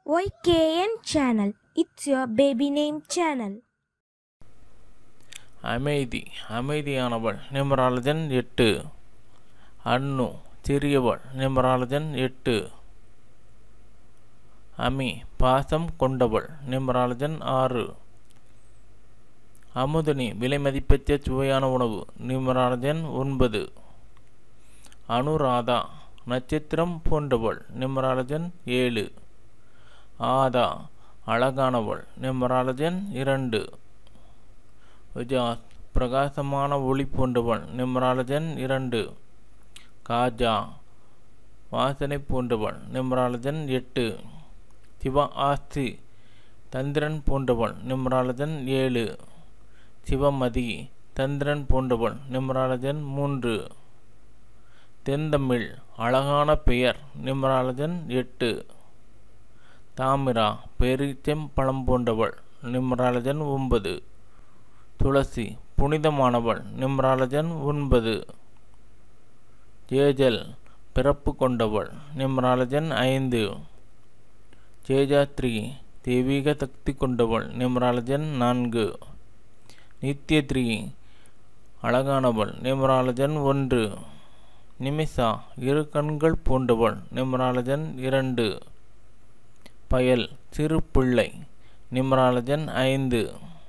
YKN channel. It's your baby name channel. அமைதி அமைதியானவள் நிமராலஜன் எட்டு அன்னு சிறியவள் நிமராலஜன் எட்டு அமி பாசம் கொண்டவள் நிமராலஜன் ஆறு அமுதனி விலைமதிப்பற்ற சுவையான உணவு நிமராலஜன் ஒன்பது அனுராதா நட்சத்திரம் போன்றவள் நிமராலஜன் ஏழு ஆதா அழகானவள் நிமராலஜன் இரண்டு உஜாஸ் பிரகாசமான ஒளி போன்றவள் நிம்ராலஜன் இரண்டு காஜா வாசனை போன்றவள் நிம்ராலஜன் எட்டு சிவ ஆஸ்தி தந்திரன் போன்றவள் நிம்ராலஜன் ஏழு சிவமதி தந்திரன் போன்றவள் நிம்ராலஜன் மூன்று தென்தமிழ் அழகான பெயர் நிம்ராலஜன் எட்டு தாமிரா பெரிச்சம் பழம் போன்றவள் நிம்ராலஜன் ஒன்பது துளசி புனிதமானவள் நிம்ராலஜன் ஒன்பது ஜேஜல் பிறப்பு கொண்டவள் நிம்ராலஜன் ஐந்து ஜேஜாத்ரி தெய்வீக சக்தி கொண்டவள் நிம்ராலஜன் நான்கு நித்யத்ரி அழகானவள் நிம்ராலஜன் ஒன்று நிமிஷா இரு கண்கள் போன்றவள் நிம்ராலஜன் இரண்டு பயல் சிறு பிள்ளை நிம்ராலஜன் ஐந்து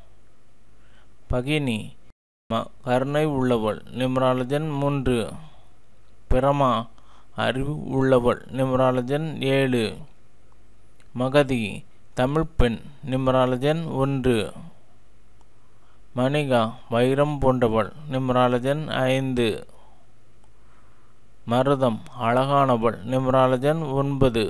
பகினி ம கருணை உள்ளவள் நிம்ராலஜன் மூன்று பிரமா அறிவு உள்ளவள் நிம்ராலஜன் ஏழு மகதி தமிழ் பெண் நிம்ராலஜன் ஒன்று மணிகா வைரம் போன்றவள் நிம்ராலஜன் ஐந்து மருதம் அழகானவள் நிம்ராலஜன் ஒன்பது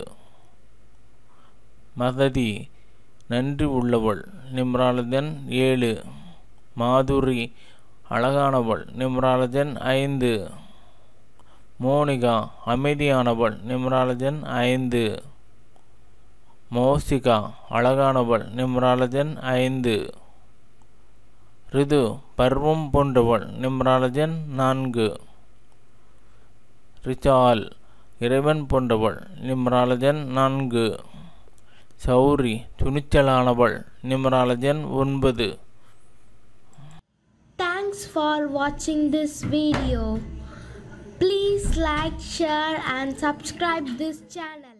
மததி நன்றி உள்ளவள் நிம்ராலஜன் ஏழு மாதுரி அழகானவள் நிம்ராலஜன் ஐந்து மோனிகா அமைதியானவள் நிம்ராலஜன் ஐந்து மோசிகா அழகானவள் நிம்ராலஜன் ஐந்து ரிது பர்வம் போன்றவள் நிம்ராலஜன் நான்கு ரிச்சால் இறைவன் போன்றவள் நிம்ராலஜன் நான்கு சௌரி துணிச்சலானவள் நிம்ராலஜன் ஒன்பது Thanks for watching this video. Please like, share and subscribe this channel.